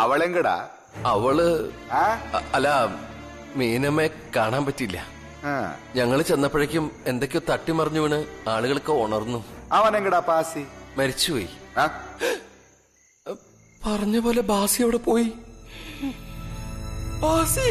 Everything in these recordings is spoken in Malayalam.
അവളെങ്കടാ അവള് ആ അ- അല്ല മീനമ്മയെ കാണാൻ പറ്റില്ല ആ. ഞങ്ങള് ചെന്നപ്പോഴേക്കും എന്തൊക്കെയോ തട്ടിമറിഞ്ഞു വീണ് ആളുകളൊക്കെ ഉണർന്നു അവനെങ്കടാ പാസി മരിച്ചുപോയി ആ പറഞ്ഞ പോലെ ബാസി അവിടെ പോയി ബാസി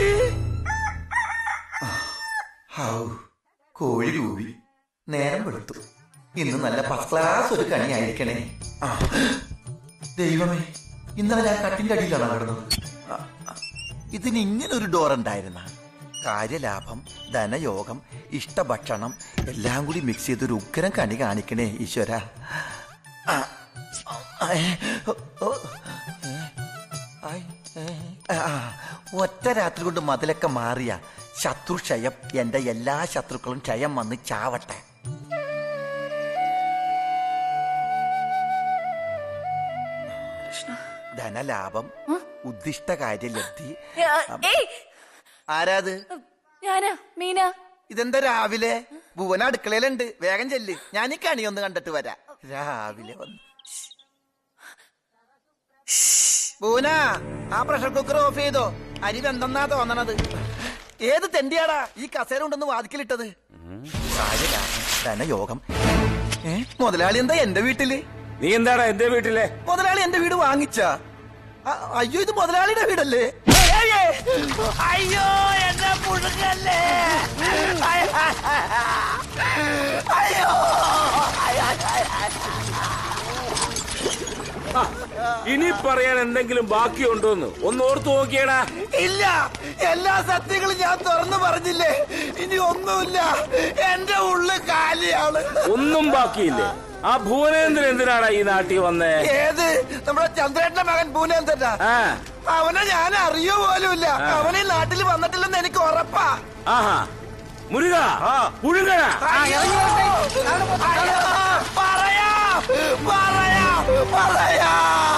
ഹൗ കോഴി കൂവി നേരം വെളുത്തു ഇന്ന് നല്ല ഫസ്റ്റ് ക്ലാസ് ഒരു കണി ആയിരിക്കണേ ആ, ദൈവമേ ഇന്നലെ ഞാൻ കട്ടിന്റെ അടിയിലാണ് കിടന്നത് ആ, ആ, ഇതിന് ഇങ്ങനെ ഒരു ഡോർ ഉണ്ടായിരുന്ന കാര്യലാഭം ധനയോഗം ഇഷ്ടഭക്ഷണം എല്ലാം കൂടി മിക്സ് ചെയ്തൊരു ഉഗ്രം കണി കാണിക്കണേ ഈശ്വര ആ, ആ, ഏ, ഓ, ഓ, ഏ, ആയ്, ഏ, ആ, ഒറ്റ രാത്രി കൊണ്ട് മതിലൊക്കെ മാറിയ ശത്രു ക്ഷയം എന്റെ എല്ലാ ശത്രുക്കളും ക്ഷയം വന്ന് ചാവട്ടെ ധനലാഭം ഉദ്ദിഷ്ട കാര്യലബ്ധി ഏയ് ആരാത് ഞാനാ മീന ഇതെന്താ രാവിലെ ഭുവന അടുക്കളയിലുണ്ട് വേഗം ചെല്ല് ഞാൻ ഈ കണി ഒന്ന് കണ്ടിട്ട് വരാം രാവിലെ വന്ന് ഭുവന ആ പ്രഷർ കുക്കർ ഓഫ് ചെയ്തോ അരി വെന്തെന്നാ തോന്നണത് ഏത് തെണ്ടിയാടാ ഈ കസേര ഉണ്ടെന്ന് വാതിക്കലിട്ടത് കാര്യലാഭം ധനയോഗം ഏ മുതലാളി എന്താ എന്റെ വീട്ടില് നീ എന്താടാ എന്റെ വീട്ടിലെ മുതലാളി എന്റെ വീട് വാങ്ങിച്ച അയ്യോ ഇത് മുതലാളിയുടെ വീടല്ലേ അയ്യോ എന്നെ പുഴുങ്ങല്ലേ അയ്യോ ഇനി പറയാൻ എന്തെങ്കിലും ബാക്കിയുണ്ടോന്ന് ഒന്ന് ഓർത്തു നോക്കിയടാ ഇല്ല എല്ലാ സത്യങ്ങളും ഞാൻ തുറന്നു പറഞ്ഞില്ലേ ഇനി ഒന്നുമില്ല എന്റെ ഉള്ളു കാലിയാണ് ഒന്നും ബാക്കിയില്ലേ ആ ഭുവനേന്ദ്രൻ എന്തിനാടാ ഈ നാട്ടിൽ വന്നേ ഏത് നമ്മുടെ ചന്ദ്രേട്ടന്റെ മകൻ പൂനേന്ദ്രനാ ആ അവനെ ഞാൻ അറിയോ പോലുമില്ല അവൻ ഈ നാട്ടിൽ വന്നിട്ടില്ലെന്ന് എനിക്ക് ഉറപ്പാ ആഹാ മുരുക പുഴുങ്ങണ പറയാ പറയാ പറയാ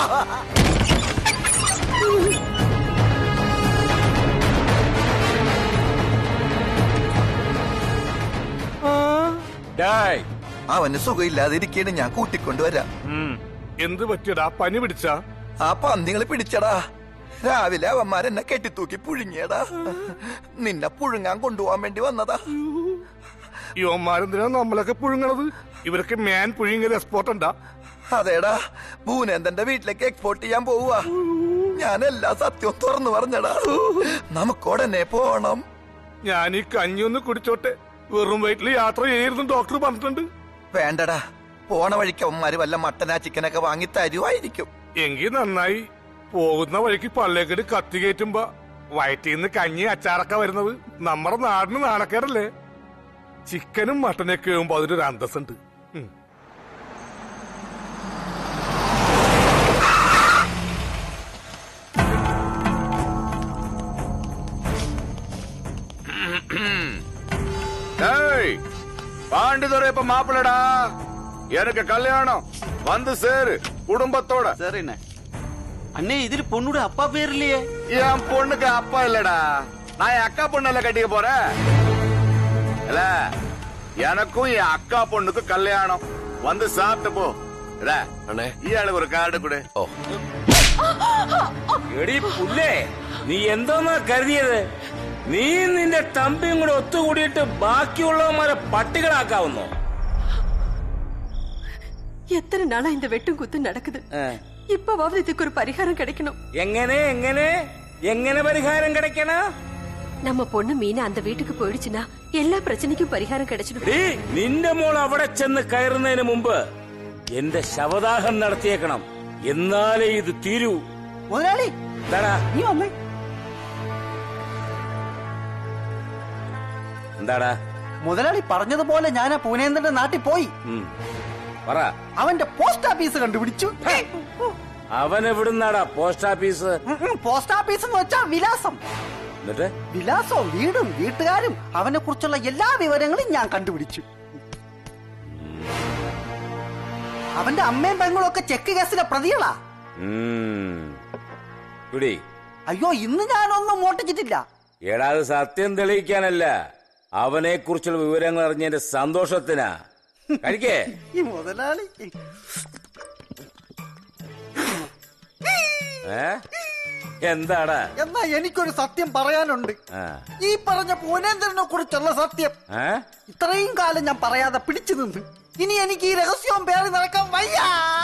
ഡായ് അവന് സുഖമില്ലാതിരിക്കേണ് ഞാൻ കൂട്ടിക്കൊണ്ടുവരാം എന്ത് പറ്റിയടാ പനി പിടിച്ച ആ പന്നികളെ പിടിച്ചടാ രാവിലെ അവന്മാരെന്നെ കെട്ടിത്തൂക്കി പുഴുങ്ങിയടാ നിന്നെ പുഴുങ്ങാൻ കൊണ്ടുപോകാൻ വേണ്ടി വന്നതാ യുവന്മാരെന്തിനാ നമ്മളൊക്കെ പുഴുങ്ങണത് ഇവരൊക്കെ മാൻ പുഴുങ്ങിയ എക്സ്പോർട്ട് ഉണ്ടാ അതേടാ ഭൂനേന്ദ്രന്റെ വീട്ടിലേക്ക് എക്സ്പോർട്ട് ചെയ്യാൻ പോവുക ഞാൻ എല്ലാ സത്യവും തുറന്നു പറഞ്ഞടാ നമുക്കുടനെ പോണം ഞാൻ ഈ കഞ്ഞി ഒന്ന് കുടിച്ചോട്ടെ വെറും വയറ്റിൽ യാത്ര ചെയ്യരുതെന്ന് ഡോക്ടർ പറഞ്ഞിട്ടുണ്ട് വേണ്ടടാ പോണ വഴിക്ക് അവന്മാര് വല്ല മട്ടനാ ചിക്കനൊക്കെ വാങ്ങി തരുമായിരിക്കും എങ്കിൽ നന്നായി പോകുന്ന വഴിക്ക് പള്ളിയേക്കടി കത്തി കയറ്റുമ്പോ വയറ്റിൽ നിന്ന് കഞ്ഞി അച്ചാറൊക്കെ വരുന്നത് നമ്മുടെ നാടിന് നാണക്കേടല്ലേ ചിക്കനും മട്ടനൊക്കെ ആകുമ്പോ അതിനൊരു അന്തസ്സുണ്ട് ഉം. ஏய் பாண்டிதுரை இப்ப மாப்பிள்ளடா எனக்கு கல்யாணம் வந்து சேரு குடும்பத்தோட சரிண்ணே அண்ணே இதில் பொண்ணோட அப்பா பேர் இல்லையே என் பொண்ணுக்கு அப்பா இல்லடா நான் என் அக்கா பொண்ணல கட்டிக்க போறேன் இல்ல எனக்கும் என் அக்கா பொண்ணுக்கும் கல்யாணம் வந்து சாப்பிட்டு போ இல்ல അണേ இயாளுக்கு ஒரு கார்டு கொடு ഓ എടി പുല്ലേ നീ എന്തോന്നാ കരുതിയത് നീ നിന്റെ തമ്പിയും കൂടെ ഒത്തുകൂടിയിട്ട് ബാക്കിയുള്ളവന്മാരെ പട്ടികളാക്കാവുന്നോ எத்தனை நாளா இந்த வெட்டும் குத்தும் நடக்குது இப்பவாவது இதுக்கு ஒரு பரிகாரம் கிடைக்கணும் എങ്ങനെ എങ്ങനെ എങ്ങനെ പരിഹാരം கிடைക്കണ நம்ம பொண்ணு மீனா அந்த வீட்டுக்கு போயிடுச்சுன்னா எல்லா பிரச்சனைக்கும் பரிகாரம் கிடைச்சிடும் ഡീ നിന്റെ മോൾ അവിടെ ചെന്ന് കയറുന്നതിന് മുമ്പ് എന്റെ ശവദാഹം നടത്തിയേക്കണം എന്നാലേ ഇത് തീരൂ முதலாளி എന്താടാ நீ வந்த എന്താടാ മുതലാളി പറഞ്ഞതുപോലെ ഞാൻ ആ പൂനേന്ദ്രന്റെ നാട്ടിൽ പോയി ഉം. പറ അവന്റെ പോസ്റ്റ് ഓഫീസ് കണ്ടുപിടിച്ചു അവൻ എവിടുന്നാടാ പോസ്റ്റ് ഓഫീസ് ഉം, ഉം, പോസ്റ്റ് ഓഫീസ് എന്ന് വെച്ചാ വിലാസം എന്നിട്ട് വിലാസവും വീടും വീട്ടുകാരും അവനെ കുറിച്ചുള്ള എല്ലാ വിവരങ്ങളും ഞാൻ കണ്ടുപിടിച്ചു അവന്റെ അമ്മയും പെങ്ങളും ഒക്കെ ചെക്ക് കേസിലെ പ്രതികളാ ഉം. കുടി അയ്യോ ഇന്ന് ഞാനൊന്നും മോട്ടിച്ചിട്ടില്ല എടാ അത് സത്യം തെളിയിക്കാനല്ല അവനെ കുറിച്ചുള്ള വിവരങ്ങൾ അറിഞ്ഞതിന്റെ സന്തോഷത്തിനാ കഴിക്കേ ഈ മുതലാളി ഏ എന്താടാ എന്നാ എനിക്കൊരു സത്യം പറയാനുണ്ട് ആ. ഈ പറഞ്ഞ പൂനേന്ദ്രനെ കുറിച്ചുള്ള സത്യം ഏ? ഇത്രയും കാലം ഞാൻ പറയാതെ പിടിച്ചു നിന്ന് ഇനി എനിക്ക് ഈ രഹസ്യവും പേറി നടക്കാൻ വയ്യ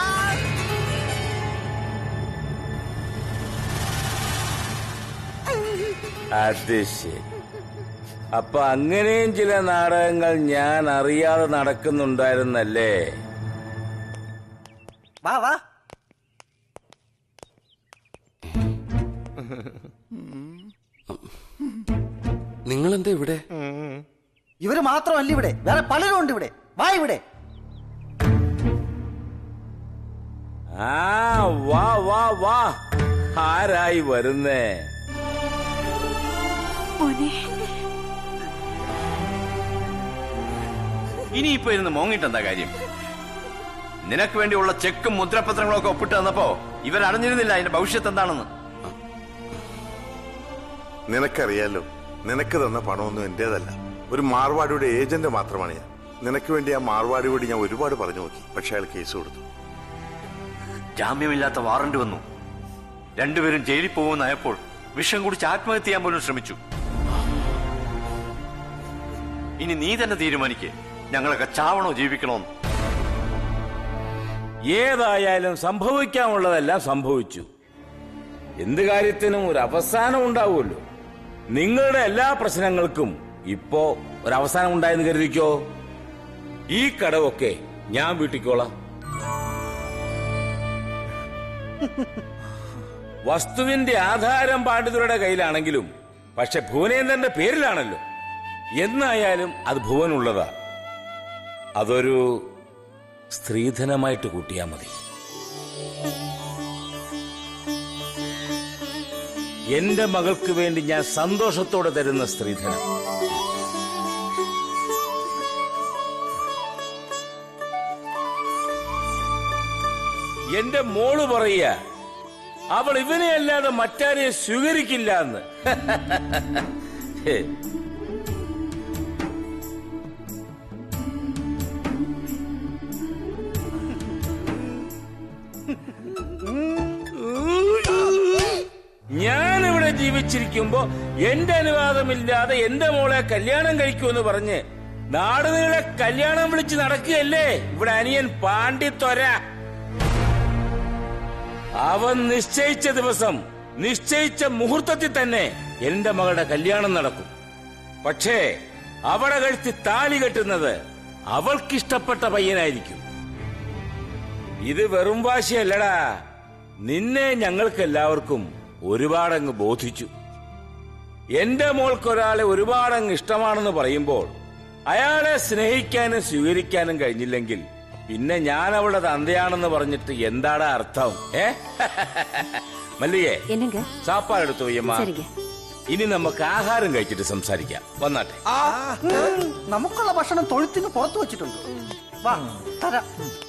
അത് ശരി അപ്പൊ അങ്ങനെയും ചില നാടകങ്ങൾ ഞാൻ അറിയാതെ നടക്കുന്നുണ്ടായിരുന്നല്ലേ വാ വാ നിങ്ങൾ എന്താ ഇവിടെ ഇവര് മാത്രമല്ല ഇവിടെ വേറെ പലരും ഉണ്ട് ഇവിടെ വാ ഇവിടെ ആ വാ വാ വാ ആരായി വരുന്നേ ഇനിയിപ്പോ ഇരുന്ന് മോങ്ങിട്ട് എന്താ കാര്യം നിനക്ക് വേണ്ടിയുള്ള ചെക്കും മുദ്രപത്രങ്ങളും ഒക്കെ ഒപ്പിട്ട് തന്നപ്പോ ഇവരറിഞ്ഞിരുന്നില്ല അതിന്റെ ഭവിഷ്യത്ത് എന്താണെന്ന് നിനക്കറിയാലോ നിനക്ക് തന്ന പണമൊന്നും എന്റേതല്ല ഒരു മാർവാടിയുടെ ഏജന്റ് മാത്രമാണ് ഞാൻ നിനക്ക് വേണ്ടി ആ മാർവാടിയോട് ഞാൻ ഒരുപാട് പറഞ്ഞു നോക്കി പക്ഷെ അയാൾ കേസ് കൊടുത്തു ജാമ്യമില്ലാത്ത വാറണ്ട് വന്നു രണ്ടുപേരും ജയിലിൽ പോകുമെന്നായപ്പോൾ വിഷം കുടിച്ച് ആത്മഹത്യ ചെയ്യാൻ പോലും ശ്രമിച്ചു ഇനി നീ തന്നെ തീരുമാനിക്കേ ഞങ്ങളൊക്കെ ചാവണോ ജീവിക്കണോന്ന് ഏതായാലും സംഭവിക്കാനുള്ളതെല്ലാം സംഭവിച്ചു എന്ത് കാര്യത്തിനും ഒരു അവസാനം ഉണ്ടാവുമല്ലോ നിങ്ങളുടെ എല്ലാ പ്രശ്നങ്ങൾക്കും ഇപ്പോ ഒരു അവസാനം ഉണ്ടായെന്ന് കരുതിക്കോ ഈ കടവൊക്കെ ഞാൻ വീട്ടിക്കോളാം വസ്തുവിന്റെ ആധാരം പാണ്ഡിതരുടെ കയ്യിലാണെങ്കിലും പക്ഷെ ഭുവനേന്ദ്രന്റെ പേരിലാണല്ലോ എന്നായാലും അത് ഭുവനുള്ളതാ അതൊരു സ്ത്രീധനമായിട്ട് കൂട്ടിയാ മതി എന്റെ മകൾക്ക് വേണ്ടി ഞാൻ സന്തോഷത്തോടെ തരുന്ന സ്ത്രീധനം എന്റെ മോള് പറയുക അവൾ ഇവനെ അല്ലാതെ മറ്റാരെയും സ്വീകരിക്കില്ല എന്ന് ഹേ. ഞാൻ ഇവിടെ ജീവിച്ചിരിക്കുമ്പോ എന്റെ അനുവാദമില്ലാതെ എന്റെ മോളെ കല്യാണം കഴിക്കുമെന്ന് പറഞ്ഞ് നാടുനീളെ കല്യാണം വിളിച്ച് നടക്കുകയല്ലേ ഇവിടെ അനിയൻ പാണ്ഡിത്തൊര അവൻ നിശ്ചയിച്ച ദിവസം നിശ്ചയിച്ച മുഹൂർത്തത്തിൽ തന്നെ എന്റെ മകളുടെ കല്യാണം നടക്കും പക്ഷേ അവളെ കഴുത്തി താലി കെട്ടുന്നത് അവൾക്കിഷ്ടപ്പെട്ട പയ്യനായിരിക്കും ഇത് വെറും വാശിയല്ലടാ നിന്നെ ഞങ്ങൾക്ക് എല്ലാവർക്കും ഒരുപാടങ്ങ് ബോധിച്ചു എന്റെ മോൾക്കൊരാളെ ഒരുപാടങ്ങ് ഇഷ്ടമാണെന്ന് പറയുമ്പോൾ അയാളെ സ്നേഹിക്കാനും സ്വീകരിക്കാനും കഴിഞ്ഞില്ലെങ്കിൽ പിന്നെ ഞാൻ അവളുടെ തന്തയാണെന്ന് പറഞ്ഞിട്ട് എന്താടാ അർത്ഥം ഏ മല്ലികേ என்னங்க സാപ്പാട് എടുത്തു വയ്യമ്മ சரிங்க ഇനി നമുക്ക് ആഹാരം കഴിച്ചിട്ട് സംസാരിക്കാം വന്നാട്ടെ ഉം, നമുക്കുള്ള ഭക്ഷണം തൊഴുത്തിന് പുറത്തു വെച്ചിട്ടുണ്ട് വാ തരാം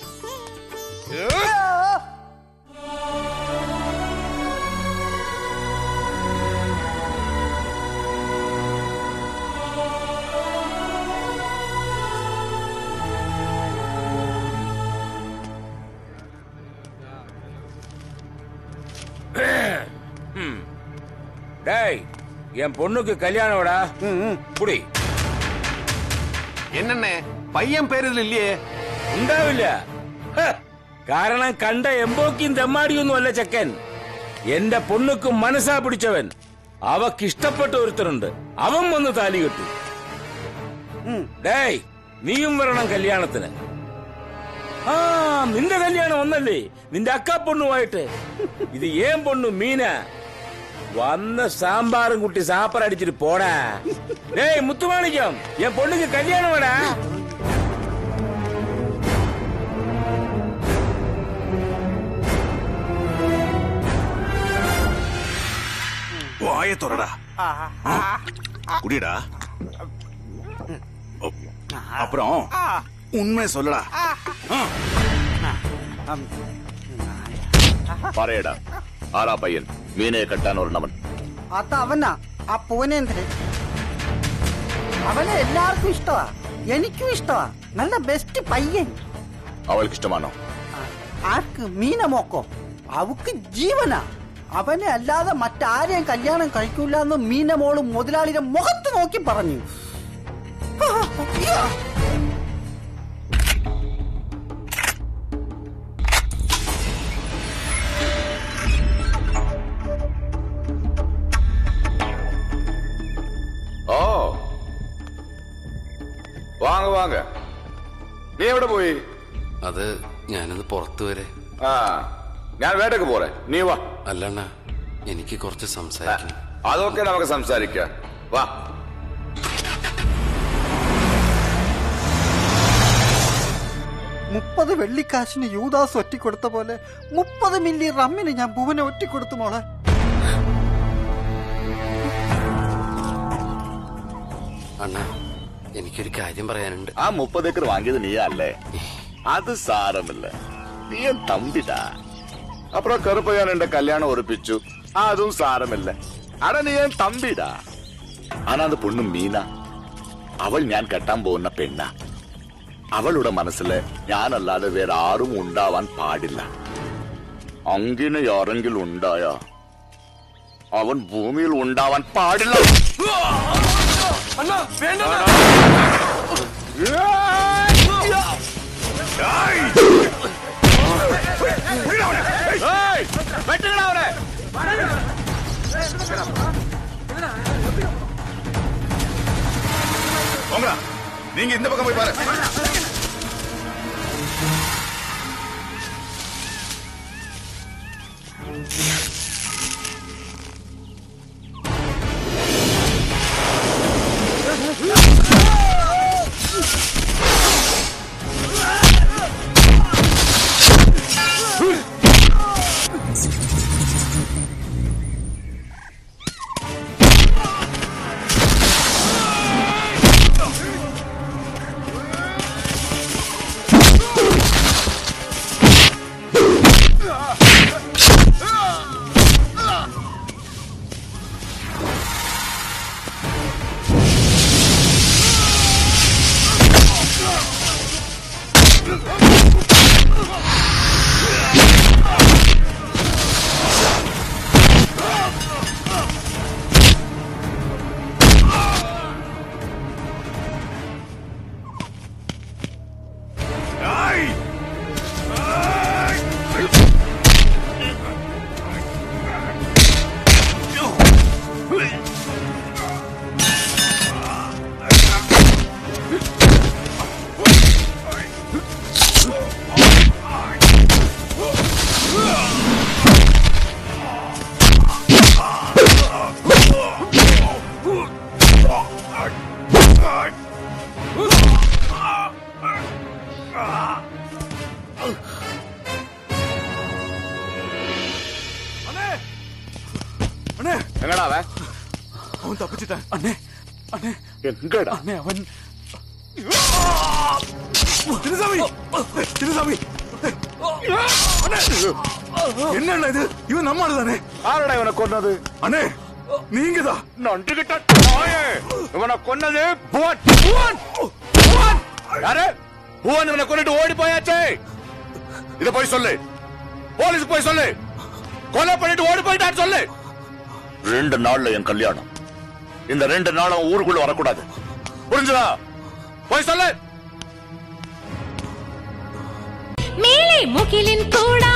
டேய் என் பொண்ணுக்கு கல்யாணம்டா குடி എന്നണ്ണേ പയ്യൻ പേരിൽ ഇല്ലേ ഉണ്ടാവില്ല ഹ, കാരണം കണ്ട എമ്പോക്കിയും തെമ്മാടിയൊന്നും അല്ല ചെക്കൻ എന്റെ പൊണ്ണുക്കും മനസ്സാ പിടിച്ചവൻ അവക്ക് ഇഷ്ടപ്പെട്ട ഒരുത്തനുണ്ട് അവൻ വന്ന് താലി കെട്ടു ഡേയ് നീയും വരണം കല്യാണത്തിന് ആ നിന്റെ കല്യാണം ഒന്നല്ലേ നിന്റെ അക്ക പൊണ്ണുമായിട്ട് ഇത് ഏൻ പൊണ്ണു മീന വന്ന സാമ്പാറും കുട്ടി സാപ്പർ അടിച്ചിട്ട് പോടാ ഡേയ് മുത്തുമാണിക്കം എൻ പൊണ്ണുക്ക് കല്യാണം വേടാ வாய துறடா குடிடா அப்புறம் உண்மை சொல்லடா പറയടാ ആരാ പയ്യൻ വീണയെ കെട്ടാൻ ഒരെണ്ണവൻ അത് അവനാ ആ പൂനേന്ദ്രൻ അവനെ എല്ലാവർക്കും ഇഷ്ടമാ എനിക്കും ഇഷ്ടമാ നല്ല ബെസ്റ്റ് പയ്യൻ അവൾക്ക് ഇഷ്ടമാണോ ആർക്ക് മീന മോക്കോ അവക്ക് ജീവനാ അവനെ അല്ലാതെ മറ്റാരെയും കല്യാണം കഴിക്കൂല എന്ന് മീന മോളും മുതലാളിയുടെ മുഖത്ത് നോക്കി പറഞ്ഞു ഓ വാങ്ങ വാങ്ങ നീ എവിടെ പോയി അത് ഞാനൊന്ന് പുറത്തു വരെ ആ ഞാൻ വേട്ടക്ക് പോരെ നീ വാ അല്ലണ്ണ എനിക്ക് കുറച്ച് സംസാരിക്കണം അതൊക്കെ നമുക്ക് സംസാരിക്കാം വാ മുപ്പത് വെള്ളിക്കാശിന് യൂദാസ് ഒറ്റിക്കൊടുത്ത പോലെ മുപ്പത് മില്ലി റമ്മിന് ഞാൻ ഭുവനെ ഒറ്റിക്കൊടുത്തു മോളെ അണ്ണ എനിക്കൊരു കാര്യം പറയാനുണ്ട് ആ മുപ്പത് ഏക്കർ വാങ്ങിയത് നീയല്ലേ അത് സാരമില്ല നീ എൻ തമ്പിടാ അപ്പുറം കറുപ്പയ്യാൻ എന്റെ കല്യാണം ഉറപ്പിച്ചു അതും സാരമില്ല അട നീ എൻ തമ്പിടാ ആനാ അത് പൊണ്ണും മീന അവൾ ഞാൻ കെട്ടാൻ പോകുന്ന പെണ്ണ അവളുടെ മനസ്സില് ഞാനല്ലാതെ വേറെ ആരും ഉണ്ടാവാൻ പാടില്ല അങ്കിന് ആരെങ്കിലും ഉണ്ടായ അവൻ ഭൂമിയിൽ ഉണ്ടാവാൻ പാടില്ല ஏய், வெட்டுங்கடா அவனை. போங்கடா. நீங்க இந்த பக்கம் போய் பாரு എങ്ങടാ അവൻ അവൻ തപ്പിച്ചിട്ടാ അണ്ണേ അണ്ണേ എങ്കടാ അണ്ണേ അവൻ തിരുസ്വാമി തിരുസ്വാമി என்னண்ணா இது இவன் நம்ம ஆளுதானே ആരുടെ ഇവനെ കൊന്നത് அண்ணே நீங்கதான் நண்டு கிட்ட நாயே இவனை கொன்னது புவன் புவன் புவன் யாரு புவன் இவனை கொண்டுட்டு ஓடி போயாச்சே இத போய் சொல்லு போலீஸ் போய் சொல்லு கொலை பண்ணிட்டு ஓடி போயிட்டான்னு சொல்லு ரெண்டு நாள்ல என் கல்யாணம் இந்த ரெண்டு நாளும் ஊருக்குள்ள வரக்கூடாது புரிஞ்சுதா போய் சொல்லு மேலே முகிலின் கூட